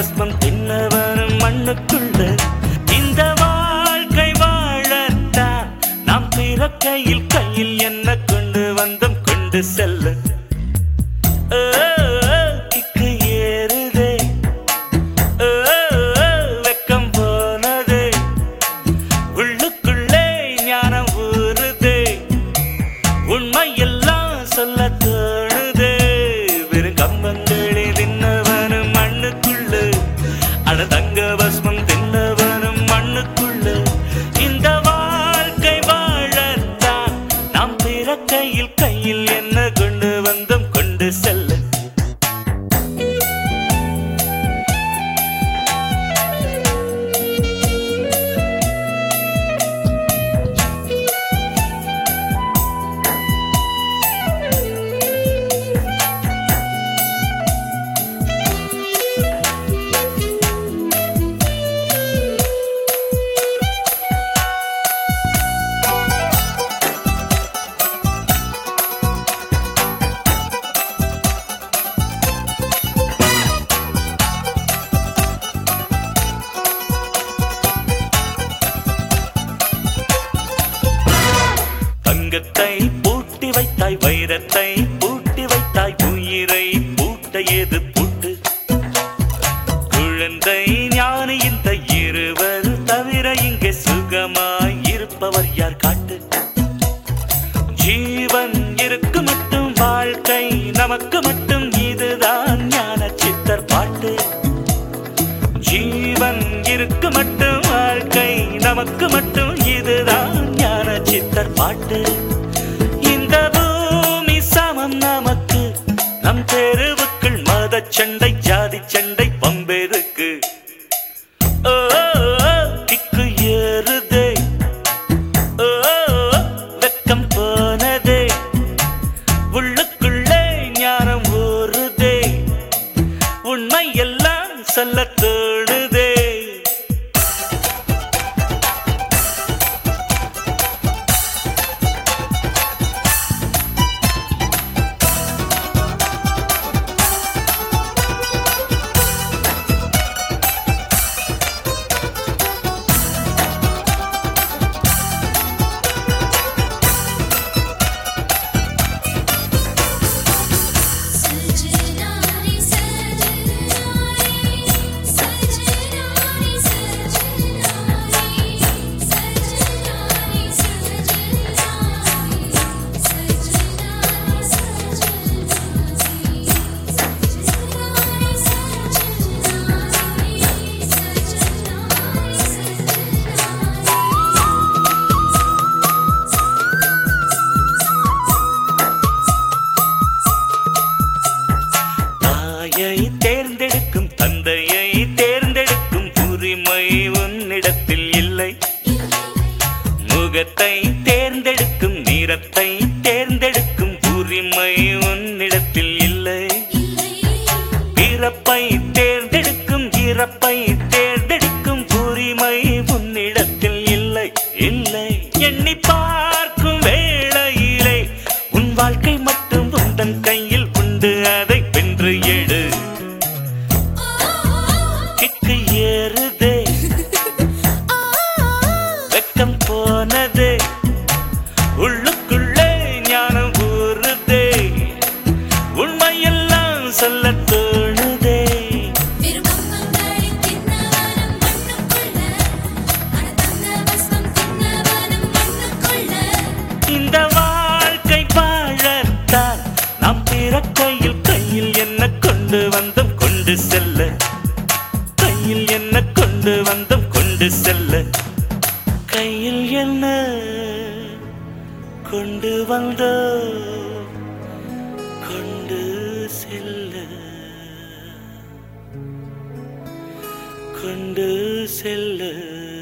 பஸ்மம் தின்னவனும் மண்ணுக்குள்ள இந்த வாழ்க்கை வாழத்தான் நாம் பிறக்கையில் கையில் என்ன கொண்டு வந்தோம் கொண்டு செல்ல ஓ, ஓ, கிக்கு ஏறுதே ஓ, ஓ, வெக்கம் போனதே உள்ளுக்குள்ளே ஞானம் ஊறுதே உண்மையெல்லாம் சொல்ல தோணுதே வெறும் கம்பங்களே தின்னவனும் மண்ணுக்குள்ள அட தங்க பஸ்மம் தின்னவனும் மண்ணுக்குள்ள இந்த வாழ்க்கை வாழத்தான் நாம் பிறக்கையில் கையில் என்ன கொண்டு வந்தோம் கொண்டு செல்ல தங்கத்தை பூட்டி வைத்தாய் வைரத்தை பூட்டி வைத்தாய் உயிரை பூட்ட ஏது பூட்டு குழந்தை ஞானி இந்த இருவர் தவிர இங்கே சுகமாய் இருப்பவர் யார் காட்டு ஜீவன் இருக்கு மட்டும் வாழ்க்கை நமக்கு மட்டும் இதுதான் ஞான சித்தர் பாட்டு ஜீவன் இருக்கு மட்டும் வாழ்க்கை நமக்கு மட்டும் இதுதான் ஞான சித்தர் பாட்டு இந்த பூமி சமம் நமக்கு நம் தெருவுக்குள் மத சண்டை ஜாதி சண்டை பம்பெருக்கு ஓ, ஓ, ஓ, கிக்கு ஏறுதே ஓ, ஓ, ஓ, வெக்கம் போனதே உள்ளுக்குள்ளே ஞானம் ஊறுதே உண்மை எல்லாம் சொல்ல தோணுதே सजनानी सजनानी सजनानी सजनानी सजनानी सजनानी सजनानी தாயை தேர்ந்தெடுக்கும் தந்தையை தேர்ந்தெடுக்கும் உரிமை உன்னிடத்தில் இல்லை முகத்தை தேர்ந்தெடுக்கும் நிறத்தை தேர்ந்தெடுக்கும் உரிமை உன்னிடத்தில் இல்லை பிறப்பை தேர்ந்தெடுக்கும் இறப்பை தேர்ந்தெடுக்கும் உரிமை உன்னிடத்தில் இல்லை இல்லை எண்ணி பார்க்கும் வேளையிலே உன் வாழ்க்கை மட்டும் உந்தன் கையில் உண்டு அதை வென்று எடு கிக்கு ஏறுதே வெக்கம் போனதே உள்ளுக்குள்ளே ஞானம் ஊறுதே உண்மையெல்லாம் சொல்ல தோணுதே விருப்பங்களை தின்னவனும் மண்ணுக்குள்ள அடதங்க வசம் தின்னவனும் மண்ணுக்குள்ள இந்த வாழ்க்கை வாழத்தான் நாம் பிறக்கையில் கையில் என்ன கொண்டு வந்தோம் கொண்டு செல்ல கையில் என்ன கொண்டு வந்தோம் கொண்டு செல்ல கையில் என்ன கொண்டு வந்தோம் கொண்டு செல்ல கொண்டு செல்ல